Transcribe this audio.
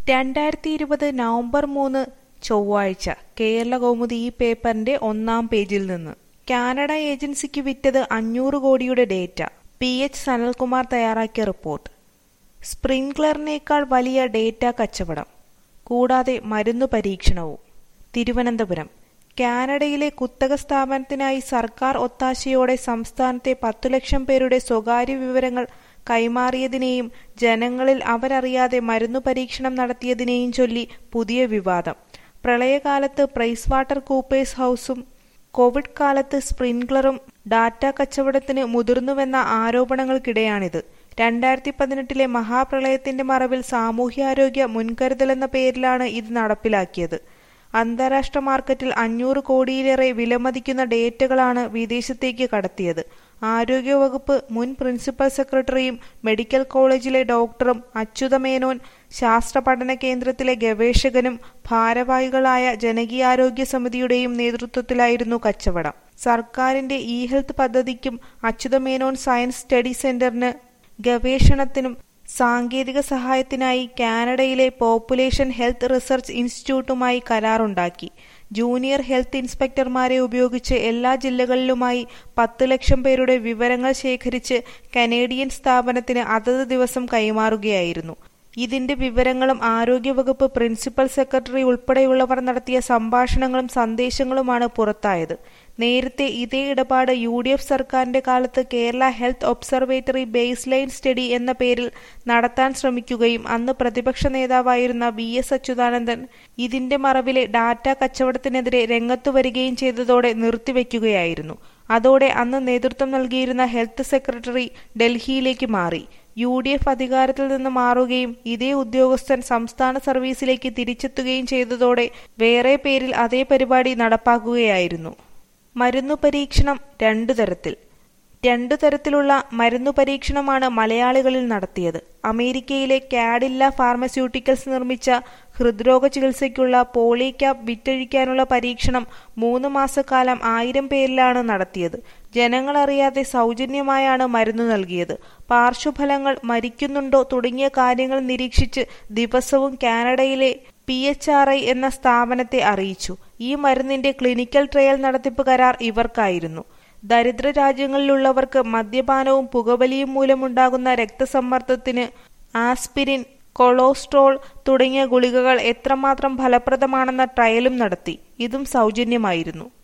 രണ്ടായിരത്തി ഇരുപത് നവംബർ മൂന്ന് ചൊവ്വാഴ്ച കേരളകൗമുദി ഈ പേപ്പറിന്റെ ഒന്നാം പേജിൽ നിന്ന് കാനഡ ഏജൻസിക്ക് വിറ്റത് അഞ്ഞൂറ് കോടിയുടെ ഡേറ്റ പി എച്ച് സനൽകുമാർ തയ്യാറാക്കിയ റിപ്പോർട്ട് സ്പ്രിംഗ്ലറിനേക്കാൾ വലിയ ഡേറ്റ കച്ചവടം കൂടാതെ മരുന്നു പരീക്ഷണവും തിരുവനന്തപുരം കാനഡയിലെ കുത്തക സ്ഥാപനത്തിനായി സർക്കാർ ഒത്താശയോടെ സംസ്ഥാനത്തെ പത്തു ലക്ഷം പേരുടെ സ്വകാര്യ വിവരങ്ങൾ കൈമാറിയതിനെയും ജനങ്ങളിൽ അവരറിയാതെ മരുന്നു പരീക്ഷണം നടത്തിയതിനെയും ചൊല്ലി പുതിയ വിവാദം പ്രളയകാലത്ത് പ്രൈസ് വാട്ടർ കൂപ്പേഴ്സ് ഹൗസും കോവിഡ് കാലത്ത് സ്പ്രിംഗ്ലറും ഡാറ്റ കച്ചവടത്തിന് മുതിർന്നുവെന്ന ആരോപണങ്ങൾക്കിടെയാണിത് രണ്ടായിരത്തി പതിനെട്ടിലെ മഹാപ്രളയത്തിന്റെ മറവിൽ സാമൂഹ്യാരോഗ്യ മുൻകരുതലെന്ന പേരിലാണ് ഇത് നടപ്പിലാക്കിയത് അന്താരാഷ്ട്ര മാർക്കറ്റിൽ അഞ്ഞൂറ് കോടിയിലേറെ വിലമതിക്കുന്ന ഡേറ്റകളാണ് വിദേശത്തേക്ക് കടത്തിയത് ആരോഗ്യവകുപ്പ് മുൻ പ്രിൻസിപ്പൽ സെക്രട്ടറിയും മെഡിക്കൽ കോളേജിലെ ഡോക്ടറും അച്യുതമേനോൻ ശാസ്ത്ര പഠന കേന്ദ്രത്തിലെ ഗവേഷകനും ഭാരവാഹികളായ ജനകീയാരോഗ്യ സമിതിയുടെയും നേതൃത്വത്തിലായിരുന്നു കച്ചവടം സർക്കാരിന്റെ ഇ ഹെൽത്ത് പദ്ധതിക്കും അച്യുതമേനോൻ സയൻസ് സ്റ്റഡി സെന്ററിന് ഗവേഷണത്തിനും സാങ്കേതിക സഹായത്തിനായി കാനഡയിലെ പോപ്പുലേഷൻ ഹെൽത്ത് റിസർച്ച് ഇൻസ്റ്റിറ്റ്യൂട്ടുമായി കരാറുണ്ടാക്കി ജൂനിയർ ഹെൽത്ത് ഇൻസ്പെക്ടർമാരെ ഉപയോഗിച്ച് എല്ലാ ജില്ലകളിലുമായി പത്ത് ലക്ഷം പേരുടെ വിവരങ്ങൾ ശേഖരിച്ച് കനേഡിയൻ സ്ഥാപനത്തിന് അതത് ദിവസം കൈമാറുകയായിരുന്നു ഇതിന്റെ വിവരങ്ങളും ആരോഗ്യവകുപ്പ് പ്രിൻസിപ്പൽ സെക്രട്ടറി ഉൾപ്പെടെയുള്ളവർ നടത്തിയ സംഭാഷണങ്ങളും സന്ദേശങ്ങളുമാണ് പുറത്തായത് നേരത്തെ ഇതേ ഇടപാട് യു ഡി എഫ് സർക്കാരിന്റെ കാലത്ത് Kerala health observatory baseline study എന്ന പേരിൽ നടത്താൻ ശ്രമിക്കുകയും അന്ന് പ്രതിപക്ഷ നേതാവായിരുന്ന വി എസ് അച്യുതാനന്ദൻ ഇതിന്റെ മറവിലെ ഡാറ്റ കച്ചവടത്തിനെതിരെ രംഗത്തു വരികയും ചെയ്തതോടെ നിർത്തിവെക്കുകയായിരുന്നു അതോടെ അന്ന് നേതൃത്വം നൽകിയിരുന്ന ഹെൽത്ത് സെക്രട്ടറി ഡൽഹിയിലേക്ക് മാറി യു ഡി എഫ് അധികാരത്തിൽ നിന്ന് മാറുകയും ഇതേ ഉദ്യോഗസ്ഥൻ സംസ്ഥാന സർവീസിലേക്ക് തിരിച്ചെത്തുകയും ചെയ്തതോടെ വേറെ പേരിൽ അതേ പരിപാടി നടപ്പാക്കുകയായിരുന്നു മരുന്നു പരീക്ഷണം രണ്ടു തരത്തിൽ രണ്ടു തരത്തിലുള്ള മരുന്നു പരീക്ഷണമാണ് മലയാളികളിൽ നടത്തിയത് അമേരിക്കയിലെ കാഡില്ല ഫാർമസ്യൂട്ടിക്കൽസ് നിർമ്മിച്ച ഹൃദ്രോഗ ചികിത്സയ്ക്കുള്ള പോളിക്യാപ് വിറ്റഴിക്കാനുള്ള പരീക്ഷണം മൂന്ന് മാസക്കാലം ആയിരം പേരിലാണ് നടത്തിയത് ജനങ്ങളറിയാതെ സൗജന്യമായാണ് മരുന്ന് നൽകിയത് പാർശ്വഫലങ്ങൾ മരിക്കുന്നുണ്ടോ തുടങ്ങിയ കാര്യങ്ങൾ നിരീക്ഷിച്ച് ദിവസവും കാനഡയിലെ പി എച്ച് ആർ ഐ എന്ന സ്ഥാപനത്തെ അറിയിച്ചു ഈ മരുന്നിന്റെ ക്ലിനിക്കൽ ട്രയൽ നടത്തിപ്പ് കരാർ ഇവർക്കായിരുന്നു ദരിദ്ര രാജ്യങ്ങളിലുള്ളവർക്ക് മദ്യപാനവും പുകവലിയും മൂലമുണ്ടാകുന്ന രക്തസമ്മർദ്ദത്തിന് ആസ്പിരിൻ കൊളോസ്ട്രോൾ തുടങ്ങിയ ഗുളികകൾ എത്രമാത്രം ഫലപ്രദമാണെന്ന ട്രയലും നടത്തി ഇതും സൗജന്യമായിരുന്നു